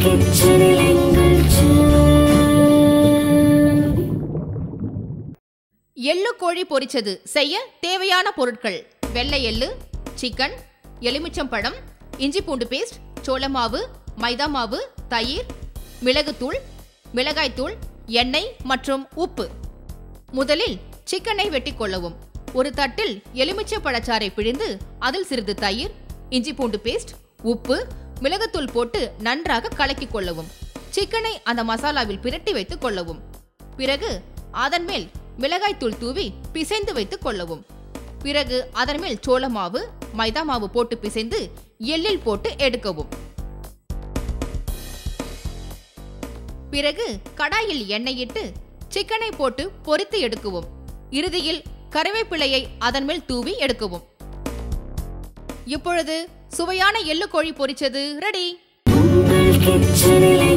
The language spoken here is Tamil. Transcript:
கிச்சனில் எங்கள் எள்ளு கோழி பொரிச்சது செய்ய தேவையான பொருட்கள் வெள்ளை எள்ளு சிக்கன் எலுமிச்சம்பழம் இஞ்சி பூண்டு பேஸ்ட் சோள மாவு மைதா மாவு தயிர் மிளகுத்தூள் மிளகாய்த்தூள் எண்ணெய் மற்றும் உப்பு முதலில் சிக்கனை வெட்டிக் கொள்ளவும் ஒரு தட்டில் எலுமிச்சை பழச்சாறை பிழிந்து அதில் சிறிது தயிர் இஞ்சி பூண்டு பேஸ்ட் உப்பு மிளகுத்தூள் போட்டு நன்றாக கலக்கிக் கொள்ளவும் சிக்கனை அந்த மசாலாவில் பிரட்டி வைத்துக் கொள்ளவும் பிறகு அதன் மேல் மிளகாய்த்தூள் தூவி பிசைந்து வைத்துக் கொள்ளவும் பிறகு அதன் மேல் சோள மாவு மைதா மாவு போட்டு பிசைந்து எள்ளில் போட்டு எடுக்கவும் பிறகு கடாயில் எண்ணெயிட்டு சிக்கனை போட்டு பொரித்து எடுக்கவும் இறுதியில் கறிவேப்பிலையை அதன் மேல் தூவி எடுக்கவும் இப்பொழுது சுவையான எள்ளு கோழி பொரிச்சது ரெடி உங்கள் கிச்சனில்